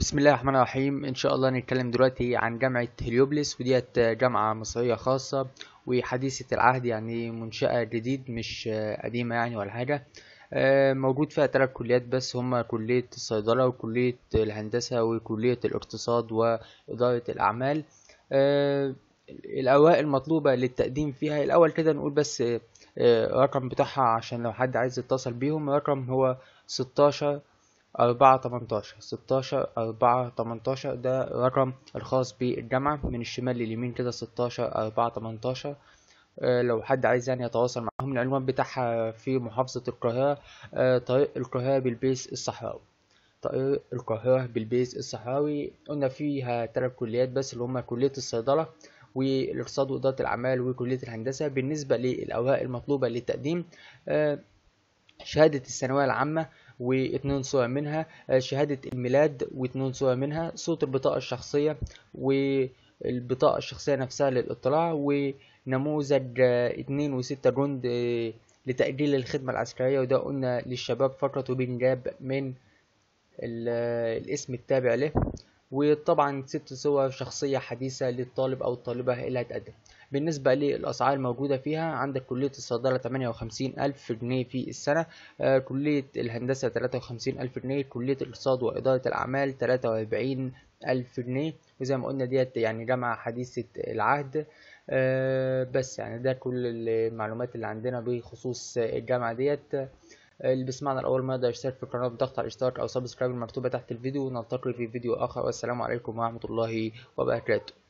بسم الله الرحمن الرحيم ان شاء الله نتكلم دلوقتي عن جامعة هليوبلس وديت جامعة مصرية خاصة وحديثة العهد يعني منشأة جديد مش قديمة يعني ولا حاجة آه، موجود فيها تلات كليات بس هما كلية الصيدلة وكلية الهندسة وكلية الاقتصاد وإدارة الأعمال آه، الأوائل المطلوبة للتقديم فيها الأول كده نقول بس آه، الرقم بتاعها عشان لو حد عايز يتصل بيهم الرقم هو ستاشر أربعة تمنتاشر ستاشر أربعة تمنتاشر ده الرقم الخاص بالجامعة من الشمال لليمين كده ستاشر أربعة تمنتاشر آه، لو حد عايز يعني يتواصل معاهم العنوان بتاعها في محافظة القاهرة آه، طريق القاهرة بالبيس الصحراوي طريق القاهرة بالبيس الصحراوي قلنا فيها تلات كليات بس اللي هما كلية الصيدلة والاقتصاد وإدارة الأعمال وكلية الهندسة بالنسبة للأوراق المطلوبة للتقديم آه، شهادة الثانوية العامة واتنين صور منها آه، شهادة الميلاد واتنين صور منها صورة البطاقة الشخصية والبطاقة الشخصية نفسها للاطلاع ونموذج آه، اتنين وستة جند آه، لتأجيل الخدمة العسكرية وده قلنا للشباب فقط وبنجاب من ال- الاسم التابع له وطبعا ست صور شخصية حديثة للطالب أو الطالبة اللي هتقدم بالنسبة للأسعار الموجودة فيها عندك كلية الصيدلة 58 ألف جنيه في السنة آه، كلية الهندسة 53 ألف جنيه كلية الاقتصاد وإدارة الأعمال 43 ألف جنيه وزي ما قلنا ديت يعني جامعة حديثة العهد آه، بس يعني ده كل المعلومات اللي عندنا بخصوص الجامعة ديت اللي بيسمعنا لأول مرة يشترك في القناة بضغط على الاشتراك أو سبسكرايب المكتوبة تحت الفيديو ونلتقي في فيديو آخر والسلام عليكم ورحمة الله وبركاته